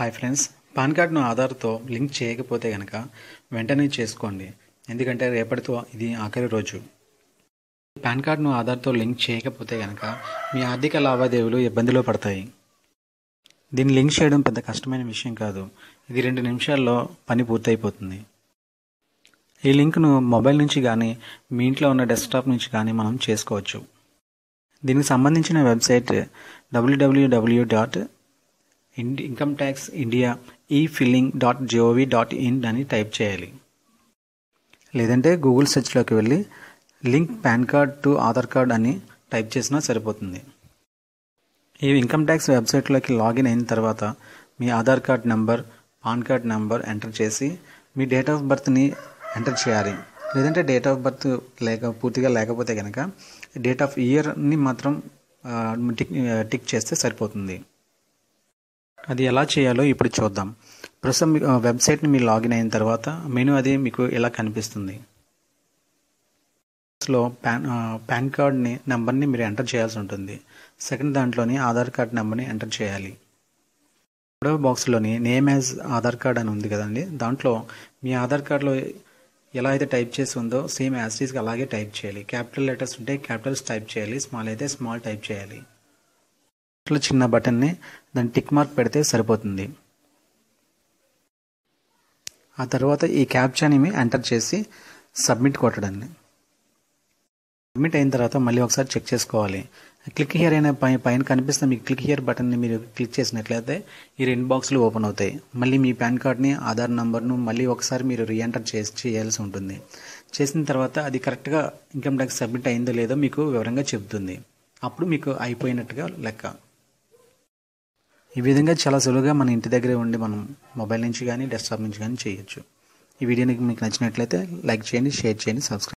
hi friends pan కార్డ్ను ఆధార్తో link చేయకపోతే కనుక వెంటనే చేసుకోండి ఎందుకంటే రేపటితో ఇది ఆఖరి రోజు పాన్ కార్డ్ను ఆధార్తో లింక్ చేయకపోతే కనుక మీ ఆర్థిక లావాదేవీలు ఇబ్బందిలో పడతాయి దీన్ని లింక్ చేయడం పెద్ద కష్టమైన విషయం కాదు ఇది రెండు నిమిషాల్లో పని పూర్తయిపోతుంది ఈ లింక్ను మొబైల్ నుంచి కానీ మీ ఇంట్లో ఉన్న డెస్క్టాప్ నుంచి కానీ మనం చేసుకోవచ్చు దీనికి సంబంధించిన వెబ్సైట్ డబ్ల్యూడబ్ల్యూడబ్ల్యూ డాట్ ఇండి income tax India e filing dot gov dot in అని టైప్ చేయాలి లేదంటే గూగుల్ సెర్చ్లోకి వెళ్ళి link PAN card to Aadhaar card అని టైప్ చేసినా సరిపోతుంది ఈ ఇన్కమ్ ట్యాక్స్ వెబ్సైట్లోకి లాగిన్ అయిన తర్వాత మీ Aadhaar card number PAN card number enter చేసి మీ డేట్ ఆఫ్ బర్త్ని ఎంటర్ చేయాలి లేదంటే డేట్ ఆఫ్ బర్త్ లేక పూర్తిగా లేకపోతే కనుక డేట్ ఆఫ్ ఇయర్ని మాత్రం ఆ, టిక్ టిక్ చేస్తే సరిపోతుంది అది ఎలా చేయాలో ఇప్పుడు చూద్దాం ప్రస్తుతం మీ- ఆ, వెబ్సైట్ని మీరు లాగిన్ అయిన తర్వాత మెనూ అది మీకు ఇలా కనిపిస్తుంది లో పాన్ ఆ, పాన్ కార్డ్ని నెంబర్ని మీరు ఎంటర్ చేయాల్సి ఉంటుంది సెకండ్ దాంట్లోని ఆధార్ కార్డ్ నెంబర్ని ఎంటర్ చేయాలి మూడవ బాక్స్లోని నేమ్ యాజ్ ఆధార్ కార్డ్ అని ఉంది కదండి దాంట్లో మీ ఆధార్ కార్డులో ఎలా అయితే టైప్ చేసి ఉందో సేమ్ యాస్టీస్కి అలాగే టైప్ చేయాలి క్యాపిటల్ లెటర్స్ ఉంటే క్యాపిటల్స్ టైప్ చేయాలి స్మాల్ అయితే స్మాల్ టైప్ చేయాలి ఇట్లా చిన్న బటన్ని దాన్ని టిక్ మార్క్ పెడితే సరిపోతుంది ఆ తర్వాత ఈ క్యాప్చాని ఎంటర్ చేసి సబ్మిట్ కొట్టడాన్ని సబ్మిట్ అయిన తర్వాత మళ్ళీ ఒకసారి చెక్ చేసుకోవాలి క్లిక్ హియర్ అనే పై పైన కనిపిస్తున్న మీకు క్లిక్ హియర్ బటన్ని మీరు క్లిక్ చేసినట్లయితే ఈ రెండు బాక్సులు ఓపెన్ అవుతాయి మళ్ళీ మీ పాన్ కార్డ్ని ఆధార్ నంబర్ను మళ్ళీ ఒకసారి మీరు రీఎంటర్ చేసి చేయాల్సి ఉంటుంది చేసిన తర్వాత అది కరెక్ట్గా ఇన్కమ్ ట్యాక్స్ సబ్మిట్ అయిందో లేదో మీకు వివరంగా చెబుతుంది అప్పుడు మీకు అయిపోయినట్టుగా లెక్క ఈ విధంగా చాలా సులువుగా మన ఇంటి దగ్గరే ఉండి మనం మొబైల్ నుంచి కానీ డెస్క్టాప్ నుంచి కానీ చేయొచ్చు ఈ వీడియో మీకు నచ్చినట్లయితే లైక్ చేయండి షేర్ చేయండి సబ్స్క్రైబ్